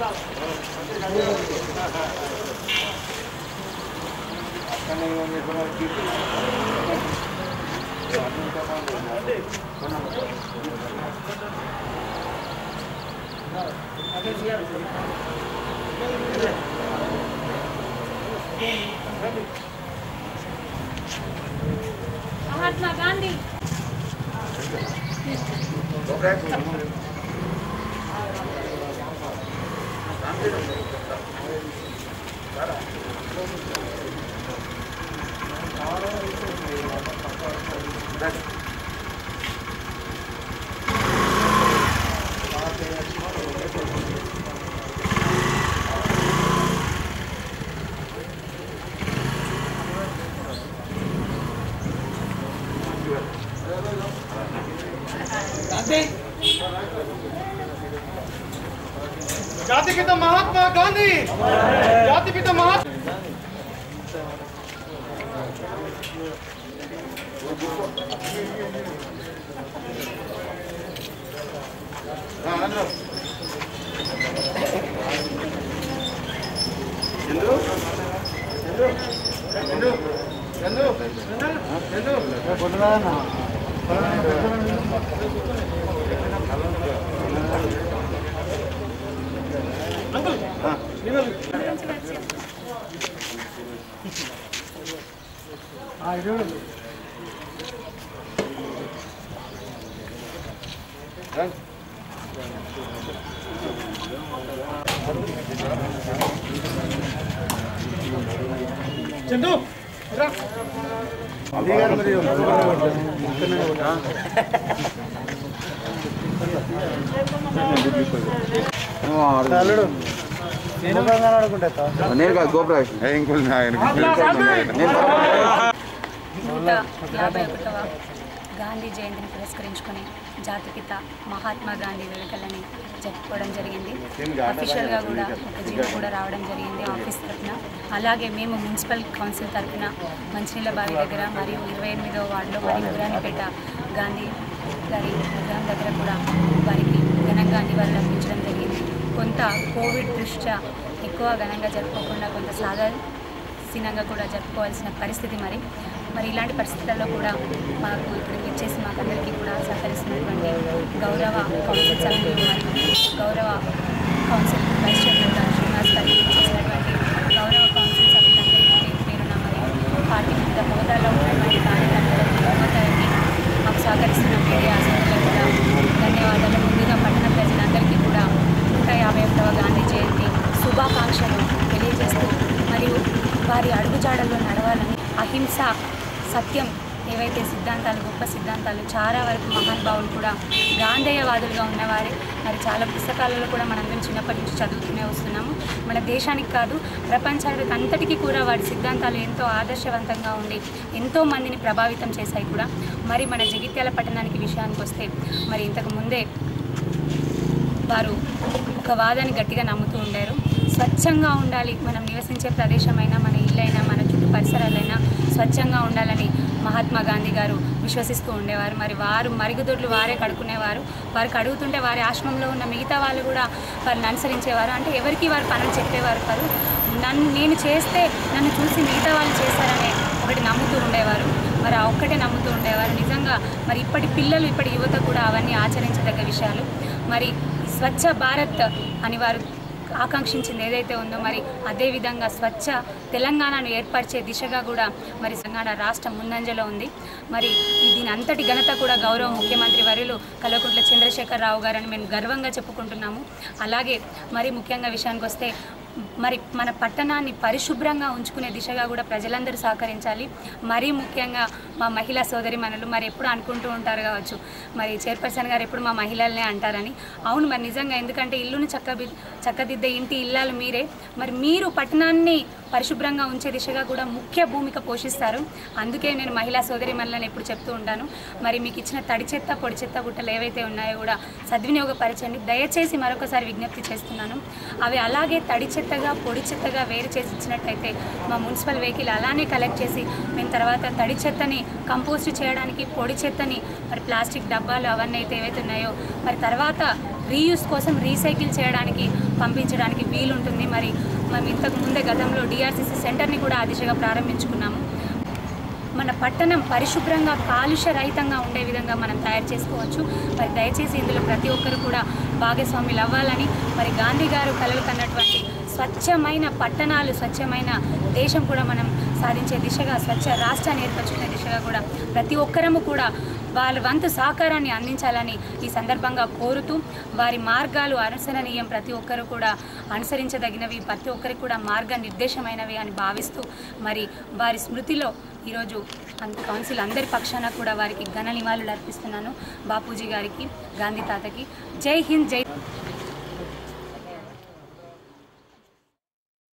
మహాత్మా గాంధీ జాతిపిత మహాత్మా గాంధీ జాతిపిత మహాత్మా చందు రా నేను కాదు గోప్రకాష్ నూట యాభై ఒకటవ గాంధీ జయంతిని పురస్కరించుకొని జాతిపిత మహాత్మా గాంధీ వేడుకలని జరుపుకోవడం జరిగింది అఫీషియల్గా కూడా ఒక జీవో కూడా రావడం జరిగింది ఆఫీస్ తరఫున అలాగే మేము మున్సిపల్ కౌన్సిల్ తరఫున మంచినీళ్ళ బావి దగ్గర మరియు ఇరవై ఎనిమిదవ వార్డులో మరియు గురానిపేట గాంధీ గారి విగ్రహం దగ్గర కూడా వారికి ఘనంగా నివాళులు అర్పించడం జరిగింది కొంత కోవిడ్ దృష్ట్యా ఎక్కువ ఘనంగా జరుపుకోకుండా కొంత సాధారణంగా కూడా జరుపుకోవాల్సిన పరిస్థితి మరి మరి ఇలాంటి పరిస్థితుల్లో కూడా మాకు ఇక్కడికి వచ్చేసి మాకందరికీ కూడా సహకరిస్తున్నటువంటి గౌరవ కౌన్సిల్ సభ్యులు మరియు గౌరవ కౌన్సిల్ వైస్ చైర్మన్ గారు శ్రీనివాస్ గారికి చేసినటువంటి గౌరవ కౌన్సిల్ సభ్యులందరికీ పేరు పేరున మరియు పార్టీ వివిధ హోదాలో ఉన్నటువంటి కార్యకర్తలకు యువతకి మాకు సహకరిస్తున్న మీడియా సోదరులకు కూడా ధన్యవాదాలు ముందుగా పట్టణ ప్రజలందరికీ కూడా నూట యాభై ఒకటవ గాంధీ జయంతి శుభాకాంక్షలు తెలియజేస్తూ మరియు వారి అడుగుజాడల్లో నడవాలని అహింస సత్యం ఏవైతే సిద్ధాంతాలు గొప్ప సిద్ధాంతాలు చాలా వరకు మహానుభావులు కూడా గాంధేయవాదులుగా ఉన్నవారే మరి చాలా పుస్తకాలలో కూడా మనందరం చిన్నప్పటి నుంచి చదువుతూనే వస్తున్నాము మన దేశానికి కాదు ప్రపంచానికి అంతటికీ కూడా వారి సిద్ధాంతాలు ఎంతో ఆదర్శవంతంగా ఉండి ఎంతో మందిని ప్రభావితం చేశాయి కూడా మరి మన జగిత్యాల పట్టణానికి విషయానికి వస్తే మరి ఇంతకు ముందే వారు ఒక వాదాన్ని గట్టిగా నమ్ముతూ ఉండారు స్వచ్ఛంగా ఉండాలి మనం నివసించే ప్రదేశమైనా మన ఇల్లైనా మన చుట్టూ పరిసరాలైనా స్వచ్ఛంగా ఉండాలని మహాత్మా గాంధీ గారు విశ్వసిస్తూ ఉండేవారు మరి వారు మరుగుదొడ్లు వారే కడుక్కునేవారు వారికి అడుగుతుంటే వారి ఆశ్రమంలో ఉన్న మిగతా వాళ్ళు కూడా వారిని అనుసరించేవారు అంటే ఎవరికి వారు పనులు చెప్పేవారు కాదు నన్ను నేను చేస్తే నన్ను చూసి మిగతా వాళ్ళు చేస్తారనే ఒకటి నమ్ముతూ ఉండేవారు మరి ఆ ఒక్కటే నమ్ముతూ ఉండేవారు నిజంగా మరి ఇప్పటి పిల్లలు ఇప్పటి యువత కూడా అవన్నీ ఆచరించదగ్గ విషయాలు మరి స్వచ్ఛ భారత్ అని వారు ఆకాంక్షించింది ఏదైతే ఉందో మరి అదేవిధంగా స్వచ్ఛ తెలంగాణను ఏర్పరిచే దిశగా కూడా మరి తెలంగాణ రాష్ట్రం ముందంజలో ఉంది మరి ఈ దీని అంతటి ఘనత కూడా గౌరవ ముఖ్యమంత్రి వర్యులు కల్వకుంట్ల చంద్రశేఖర్ రావు గారని మేము గర్వంగా చెప్పుకుంటున్నాము అలాగే మరి ముఖ్యంగా విషయానికి వస్తే మరి మన పట్టణాన్ని పరిశుభ్రంగా ఉంచుకునే దిశగా కూడా ప్రజలందరూ సహకరించాలి మరీ ముఖ్యంగా మా మహిళా సోదరి మనలు మరి ఎప్పుడు అనుకుంటూ ఉంటారు కావచ్చు మరి చైర్పర్సన్ గారు ఎప్పుడు మా మహిళలనే అంటారని అవును మరి నిజంగా ఎందుకంటే ఇల్లుని చక్క చక్కదిద్దే ఇంటి ఇల్లాలు మీరే మరి మీరు పట్టణాన్ని పరిశుభ్రంగా ఉంచే దిశగా కూడా ముఖ్య భూమిక పోషిస్తారు అందుకే నేను మహిళా సోదరి మనల్ని ఎప్పుడు చెప్తూ ఉంటాను మరి మీకు ఇచ్చిన తడి చెత్త పొడి చెత్త గుట్టలు ఏవైతే ఉన్నాయో కూడా సద్వినియోగపరచండి దయచేసి మరొకసారి విజ్ఞప్తి చేస్తున్నాను అవి అలాగే తడి చెత్తగా పొడి చెత్తగా వేరు చేసి ఇచ్చినట్టయితే మా మున్సిపల్ వెహికల్ అలానే కలెక్ట్ చేసి మేము తర్వాత తడి చెత్తని కంపోస్ట్ చేయడానికి పొడి చెత్తని మరి ప్లాస్టిక్ డబ్బాలు అవన్నీ అయితే ఏవైతే ఉన్నాయో మరి తర్వాత రీయూస్ కోసం రీసైకిల్ చేయడానికి పంపించడానికి వీలుంటుంది మరి మనం ఇంతకు ముందే గతంలో డిఆర్సీసీ సెంటర్ని కూడా ఆ దిశగా ప్రారంభించుకున్నాము మన పట్టణం పరిశుభ్రంగా కాలుష్య రహితంగా ఉండే విధంగా మనం తయారు చేసుకోవచ్చు మరి దయచేసి ఇందులో ప్రతి ఒక్కరు కూడా భాగస్వాములు అవ్వాలని మరి గాంధీ గారు కలలు కన్నటువంటి స్వచ్ఛమైన పట్టణాలు స్వచ్ఛమైన దేశం కూడా మనం సాధించే దిశగా స్వచ్ఛ రాష్ట్రాన్ని ఏర్పరచుకునే దిశగా కూడా ప్రతి ఒక్కరము కూడా వాళ్ళ వంతు సహకారాన్ని అందించాలని ఈ సందర్భంగా కోరుతూ వారి మార్గాలు అనుసరణీయం ప్రతి ఒక్కరు కూడా అనుసరించదగినవి ప్రతి ఒక్కరికి కూడా మార్గ నిర్దేశమైనవి అని భావిస్తూ మరి వారి స్మృతిలో ఈరోజు అన్- కౌన్సిల్ అందరి పక్షాన కూడా వారికి ఘన నివాళులు అర్పిస్తున్నాను బాపూజీ గారికి గాంధీ తాతకి జై హింద్ జై